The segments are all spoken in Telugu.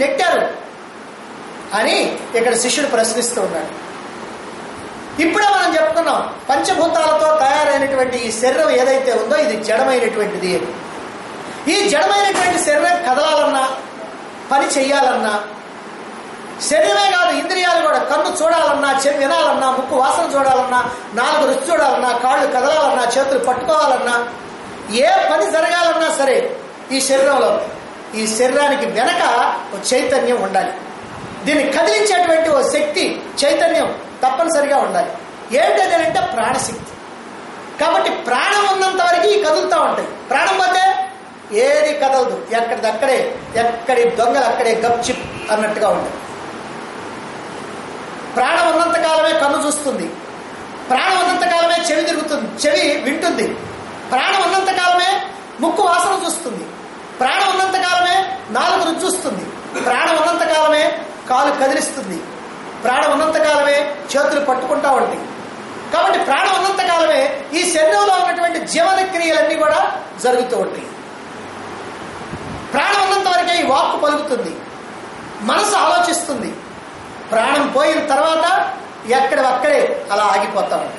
నెట్టారు అని ఇక్కడ శిష్యుడు ప్రశ్నిస్తూ ఉన్నాడు ఇప్పుడే మనం చెప్పుకున్నాం పంచభూతాలతో తయారైనటువంటి ఈ శరీరం ఏదైతే ఉందో ఇది జడమైనటువంటిది అని ఈ జడమైనటువంటి శరీరం కదలాలన్నా పని చెయ్యాలన్నా శరీరమే కాదు ఇంద్రియాలు కూడా కన్ను చూడాలన్నా చెవి వినాలన్నా ముక్కు వాసన చూడాలన్నా నాలుగు రుచి చూడాలన్నా కాళ్ళు కదలాలన్నా చేతులు పట్టుకోవాలన్నా ఏ పని జరగాలన్నా సరే ఈ శరీరంలో ఈ శరీరానికి వెనక ఒక చైతన్యం ఉండాలి దీన్ని కదిలించేటువంటి ఓ శక్తి చైతన్యం తప్పనిసరిగా ఉండాలి ఏంటది అంటే ప్రాణశక్తి కాబట్టి ప్రాణం ఉన్నంత వరకు ఈ కదులుతూ ఉంటాయి ప్రాణం పోతే ఏది కదలదు ఎక్కడిదక్కడే ఎక్కడి దొంగలు అక్కడే గప్చిప్ అన్నట్టుగా ఉంటుంది ప్రాణం ఉన్నంత కాలమే కన్ను చూస్తుంది ప్రాణం ఉన్నంత కాలమే చెవి తిరుగుతుంది చెవి వింటుంది ప్రాణం ఉన్నంత కాలమే ముక్కు వాసన చూస్తుంది ప్రాణం ఉన్నంత కాలమే నాలుగు రుచి చూస్తుంది ప్రాణం ఉన్నంత కాలమే కాలు కదిలిస్తుంది ప్రాణం ఉన్నంత కాలమే చేతులు పట్టుకుంటా ఉంటాయి కాబట్టి ప్రాణం ఉన్నంత కాలమే ఈ శరీరంలో ఉన్నటువంటి జీవన క్రియలన్నీ కూడా జరుగుతూ ఉంటాయి ప్రాణం ఉన్నంత వరకే ఈ వాక్కు పలుకుతుంది మనసు ఆలోచిస్తుంది ప్రాణం పోయిన తర్వాత ఎక్కడ అక్కడే అలా ఆగిపోతా ఉంది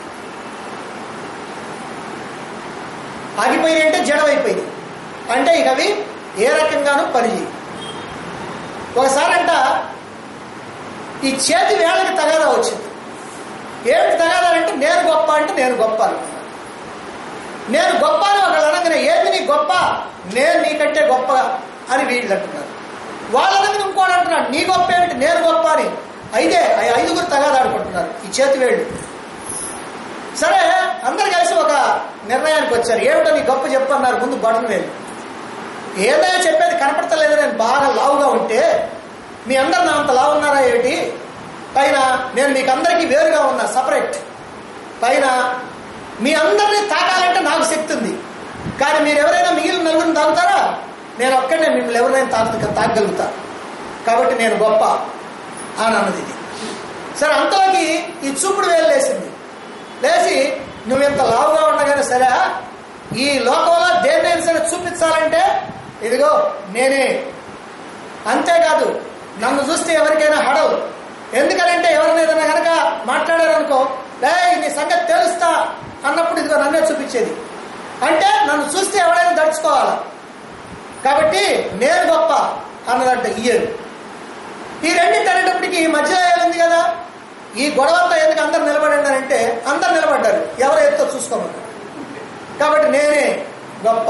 ఆగిపోయినాయి అంటే జడమైపోయింది అంటే ఇక అవి ఏ రకంగానూ పనిచేయి ఒకసారి అంట ఈ చేతి వేళకి తగాదా వచ్చింది ఏమిటి తగాదా అంటే నేను గొప్ప అంటే నేను గొప్ప అనుకున్నాను నేను గొప్ప అని ఒకళ్ళు అనగానే ఏది నీ గొప్ప నేను నీకంటే గొప్ప అని వీళ్ళు అంటున్నారు వాళ్ళ దగ్గర ఇంకోటి అంటున్నాడు నీ గొప్ప ఏమిటి నేను గొప్ప అని అయితే ఆ ఐదుగురు తగాదాడుకుంటున్నారు ఈ చేతి వేళ్ళు సరే అందరు కలిసి ఒక నిర్ణయానికి వచ్చారు ఏమిటో నీ గొప్ప చెప్పన్నారు ముందు బటన్ వేలు ఏదైనా చెప్పేది కనపడతలేదు నేను బాగా లావుగా ఉంటే మీ అందరు నా అంత లావు ఉన్నారా ఏమిటి పైన నేను మీకు అందరికీ వేరుగా ఉన్నా సపరేట్ పైన మీ అందరినీ తాకాలంటే నాకు శక్తి ఉంది కానీ మీరు ఎవరైనా మిగిలిన నలుగురిని తాగుతారా నేను ఒక్కడే మిమ్మల్ని ఎవరైనా తాకు తాగలుగుతా కాబట్టి నేను గొప్ప అని అన్నది ఇది సరే అంతలోకి ఈ చూపుడు వేలు లేసింది లేచి నువ్వు ఇంత లావుగా ఉండగానే సరే ఈ లోకంలో దేన్నైనా సరే చూపించాలంటే ఇదిగో నేనే అంతేకాదు నన్ను చూస్తే ఎవరికైనా హడవు ఎందుకనంటే ఎవరిని ఏదైనా కనుక మాట్లాడారనుకో లే నీ సంగతి తెలుస్తా అన్నప్పుడు ఇదిగో నన్నే చూపించేది అంటే నన్ను చూస్తే ఎవరైనా దడుచుకోవాలా కాబట్టి నేను గొప్ప అన్నదంట ఇయ్యరు ఈ రెండింటి అనేటప్పటికి ఈ మధ్య ఉంది కదా ఈ గొడవంతా ఎందుకు అందరు నిలబడినారంటే అందరు నిలబడ్డారు ఎవరు ఎత్తో చూసుకోమన్నారు కాబట్టి నేనే గొప్ప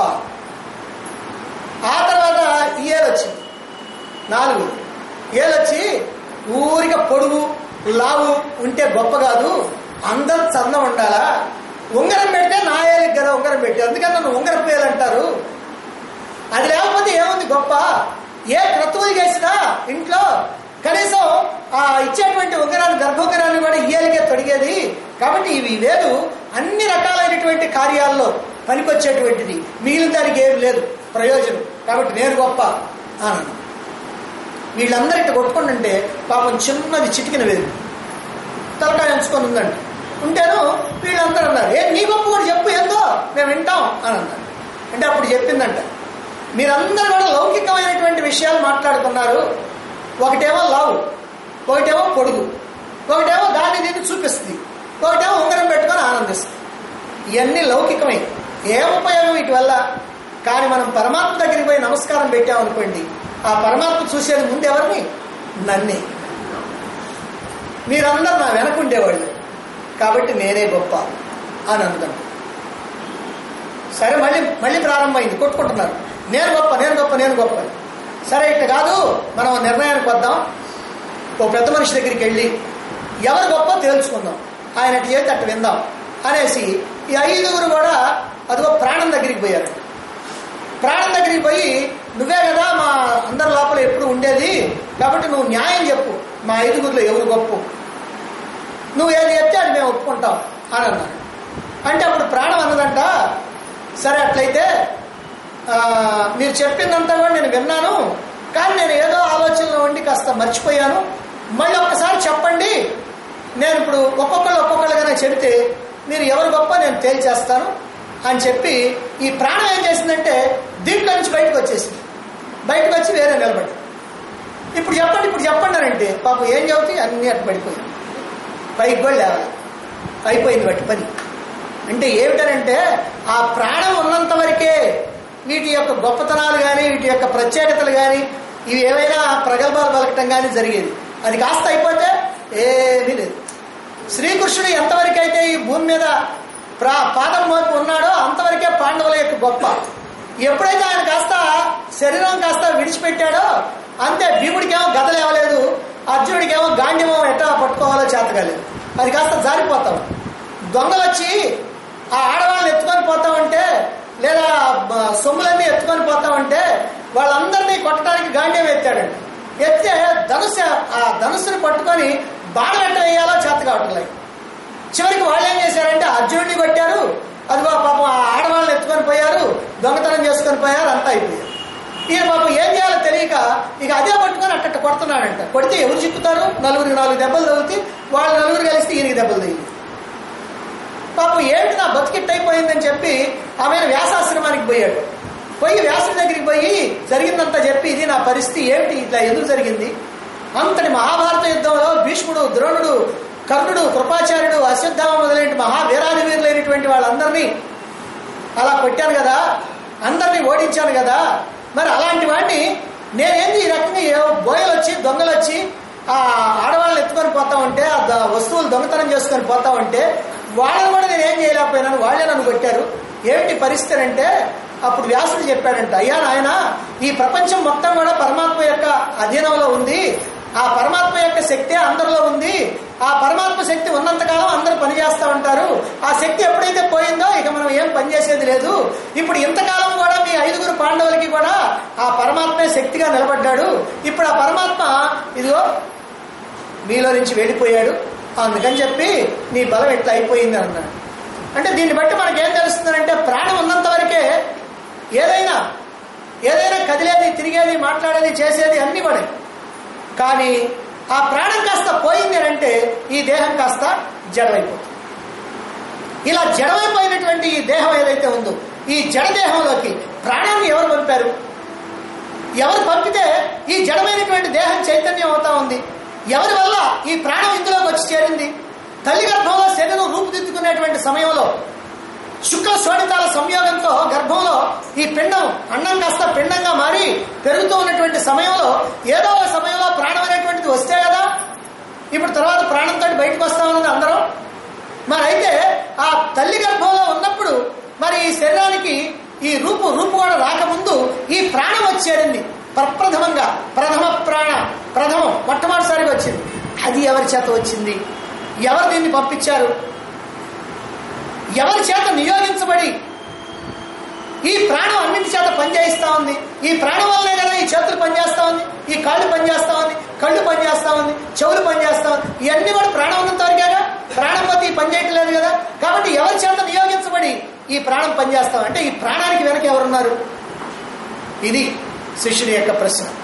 ఆ తర్వాత ఈ ఏలు వచ్చింది నాలుగు ఏలు వచ్చి ఊరిక పొడుగు లావు ఉంటే గొప్ప కాదు అందరు చందం ఉండాలా ఉంగరం పెడితే నా ఏలికి కదా ఉంగరం పెట్టి అందుకని నన్ను ఉంగరం పేరు అంటారు అది లేకపోతే ఏముంది గొప్ప ఏ క్రతువులు చేసినా ఇంట్లో కనీసం ఆ ఇచ్చేటువంటి ఉంగరాన్ని గర్భోంగరాన్ని కూడా ఇయ్యాలిగే తొడిగేది కాబట్టి ఇవి వేలు అన్ని రకాలైనటువంటి కార్యాల్లో పనికొచ్చేటువంటిది మిగిలిన దానికి ఏమి లేదు ప్రయోజనం కాబట్టి నేను గొప్ప అన్నాను వీళ్ళందరూ ఇట్లా కొట్టుకుంటుంటే పాపం చిన్నది చిటికిన వేలు తలకాయ ఎంచుకొని ఉందండి ఉంటేను వీళ్ళందరూ అన్నారు ఏ నీ గొప్ప కూడా చెప్పు ఏందో మేము వింటాం అని అన్నారు అంటే అప్పుడు చెప్పిందంట మీరందరూ కూడా లౌకికమైనటువంటి విషయాలు మాట్లాడుకున్నారు ఒకటేమో లావు ఒకటేమో పొడుగు ఒకటేమో దాన్ని దీన్ని చూపిస్తుంది ఒకటేమో ఉంగరం పెట్టుకొని ఆనందిస్తుంది ఇవన్నీ లౌకికమే ఏం ఉపయోగం వీటి వల్ల కానీ మనం పరమాత్మ దగ్గరికి పోయి నమస్కారం పెట్టామనుకోండి ఆ పరమాత్మ చూసేది ముందు ఎవరిని నన్నే మీరందరూ నా వెనకుండేవాళ్ళు కాబట్టి నేనే గొప్ప అని అందాం సరే మళ్ళీ మళ్ళీ ప్రారంభమైంది కొట్టుకుంటున్నారు నేను గొప్ప నేను గొప్ప నేను గొప్ప సరే ఇట్లా కాదు మనం ఓ నిర్ణయానికి వద్దాం ఓ పెద్ద మనిషి దగ్గరికి వెళ్ళి ఎవరు గొప్ప తేల్చుకుందాం ఆయన అటు చేతి అటు విందాం అనేసి ఈ ఐదుగురు కూడా అదిగో ప్రాణం దగ్గరికి పోయారు ప్రాణం దగ్గరికి పోయి నువ్వే కదా మా అందరి లోపల ఎప్పుడు ఉండేది కాబట్టి నువ్వు న్యాయం చెప్పు మా ఐదుగురిలో ఎవరు గొప్ప నువ్వు ఏది చెప్తే అది మేము ఒప్పుకుంటాం అని అన్నారు అంటే అప్పుడు ప్రాణం అన్నదంట సరే అట్లయితే ఆ, మీరు చెప్పిందంతా కూడా నేను విన్నాను కానీ నేను ఏదో ఆలోచనలో ఉండి కాస్త మర్చిపోయాను మళ్ళీ ఒక్కసారి చెప్పండి నేను ఇప్పుడు ఒక్కొక్కళ్ళు ఒక్కొక్కళ్ళుగానే చెబితే మీరు ఎవరు గొప్ప నేను తేల్చేస్తాను అని చెప్పి ఈ ప్రాణం ఏం చేసిందంటే దీంట్లో నుంచి బయటకు వచ్చేసింది బయటకు వచ్చి వేరే నిలబడి ఇప్పుడు చెప్పండి ఇప్పుడు చెప్పండి అని అంటే పాపం ఏం చెబుతాయి అన్నీ అటు పడిపోయాయి పైకి కూడా లేవాలి అయిపోయింది బట్టి పని అంటే ఏమిటనంటే ఆ ప్రాణం ఉన్నంత వరకే వీటి యొక్క గొప్పతనాలు కానీ వీటి యొక్క ప్రత్యేకతలు కానీ ఇవి ఏవైనా ప్రగల్భాలు పలకటం కానీ జరిగేది అది కాస్త అయిపోతే ఏమీ లేదు శ్రీకృష్ణుడు ఎంతవరకు అయితే ఈ భూమి మీద ప్రా పాదం మోపి ఉన్నాడో అంతవరకే పాండవుల యొక్క గొప్ప ఎప్పుడైతే ఆయన కాస్త శరీరం కాస్త విడిచిపెట్టాడో అంతే భీముడికేమో గద లేవలేదు అర్జునుడికేమో గాండ్యమో ఎట్లా పట్టుకోవాలో చేతగాలేదు అది కాస్త జారిపోతాం దొంగలు వచ్చి ఆ ఆడవాళ్ళని ఎత్తుకొని పోతామంటే లేదా బ- సొమ్ములన్నీ ఎత్తుకొని పోతామంటే వాళ్ళందరినీ కొట్టడానికి గాండ్యం ఎత్తాడండి ఎత్తే ధనుసు ఆ ధనుసుని పట్టుకొని బాణ వెంట వేయాలో చేత కావట్లేదు చివరికి వాళ్ళు ఏం చేశారంటే అర్జునుడిని కొట్టారు అదిగో పాపం ఆ ఆడవాళ్ళని ఎత్తుకొని పోయారు దొంగతనం చేసుకొని పోయారు అంతా అయిపోయారు ఈయన పాపం ఏం చేయాలో తెలియక ఇక అదే పట్టుకొని అట్ట కొడుతున్నాడంట కొడితే ఎవరు చిక్కుతారు నలుగురికి నాలుగు దెబ్బలు తగులుతాయి వాళ్ళు నలుగురు కలిస్తే ఈయనకి దెబ్బలు తగిలి పాపం ఏంటి నా బతికిట్ అయిపోయిందని చెప్పి ఆమె వ్యాసాశ్రమానికి పోయాడు పోయి వ్యాసుడి దగ్గరికి పోయి జరిగిందంతా చెప్పి ఇది నా పరిస్థితి ఏంటి ఇట్లా ఎందుకు జరిగింది అంతటి మహాభారత యుద్ధంలో భీష్ముడు ద్రోణుడు కర్ణుడు కృపాచార్యుడు అశ్వత్థామ మొదలైన మహావీరాది వీరులైనటువంటి వాళ్ళందరినీ అలా కొట్టాను కదా అందరినీ ఓడించాను కదా మరి అలాంటి వాడిని నేనేంది ఈ రకంగా ఏ- బోయలు వచ్చి దొంగలు వచ్చి ఆ ఆడవాళ్ళని ఎత్తుకొని పోతా ఉంటే ఆ ద- వస్తువులు దొంగతనం చేసుకొని పోతా ఉంటే వాళ్ళని కూడా నేను ఏం చేయలేకపోయినాను వాళ్ళే నన్ను కొట్టారు ఏమిటి పరిస్థితి అంటే అప్పుడు వ్యాసుడు చెప్పాడంట అయ్యా నాయన ఈ ప్రపంచం మొత్తం కూడా పరమాత్మ యొక్క అధీనంలో ఉంది ఆ పరమాత్మ యొక్క శక్తి అందరిలో ఉంది ఆ పరమాత్మ శక్తి ఉన్నంతకాలం అందరూ పనిచేస్తూ ఉంటారు ఆ శక్తి ఎప్పుడైతే పోయిందో ఇక మనం ఏం పనిచేసేది లేదు ఇప్పుడు ఇంతకాలం కూడా మీ ఐదుగురు పాండవులకి కూడా ఆ పరమాత్మే శక్తిగా నిలబడ్డాడు ఇప్పుడు ఆ పరమాత్మ ఇదిగో మీలో నుంచి వెళ్ళిపోయాడు అందుకని చెప్పి నీ బలం ఎట్లా అయిపోయింది అన్నాడు అంటే దీన్ని బట్టి మనకేం తెలుస్తుందంటే ప్రాణం ఉన్నంత వరకే ఏదైనా ఏదైనా కదిలేది తిరిగేది మాట్లాడేది చేసేది అన్ని కూడా కానీ ఆ ప్రాణం కాస్త పోయింది అని అంటే ఈ దేహం కాస్త జడమైపోతుంది ఇలా జడమైపోయినటువంటి ఈ దేహం ఏదైతే ఉందో ఈ జడ దేహంలోకి ప్రాణాన్ని ఎవరు పంపారు ఎవరు పంపితే ఈ జడమైనటువంటి దేహం చైతన్యం అవుతా ఉంది ఎవరి వల్ల ఈ ప్రాణం ఇందులోకి వచ్చి చేరింది తల్లి గర్భంలో శరీరం రూపుదిద్దుకునేటువంటి సమయంలో శుక్ల శోణితాల సంయోగంతో గర్భంలో ఈ పిండం అన్నం కాస్త పిండంగా మారి పెరుగుతూ ఉన్నటువంటి సమయంలో ఏదో ఒక సమయంలో ప్రాణం అనేటువంటిది వస్తే కదా ఇప్పుడు తర్వాత ప్రాణంతో బయటకు వస్తా ఉన్నది అందరం మరి అయితే ఆ తల్లి గర్భంలో ఉన్నప్పుడు మరి ఈ శరీరానికి ఈ రూపు రూపు కూడా రాకముందు ఈ ప్రాణం వచ్చేరింది ప్రప్రథమంగా ప్రథమ ప్రాణ ప్రథమం మొట్టమొదటిసారిగా వచ్చింది అది ఎవరి చేత వచ్చింది ఎవరు దీన్ని పంపించారు ఎవరి చేత నియోగించబడి ఈ ప్రాణం అన్నింటి చేత పనిచేయిస్తా ఉంది ఈ ప్రాణం వల్లనే కదా ఈ చేతులు పనిచేస్తా ఉంది ఈ కాళ్ళు పనిచేస్తా ఉంది కళ్ళు పనిచేస్తా ఉంది చెవులు పనిచేస్తా ఉంది ఇవన్నీ కూడా ప్రాణం ఉన్నంత వరకేగా ప్రాణం పోతే ఈ పని చేయటం లేదు కదా కాబట్టి ఎవరి చేత నియోగించబడి ఈ ప్రాణం పనిచేస్తాం అంటే ఈ ప్రాణానికి వెనక ఎవరున్నారు ఇది శిష్యుని యొక్క ప్రశ్న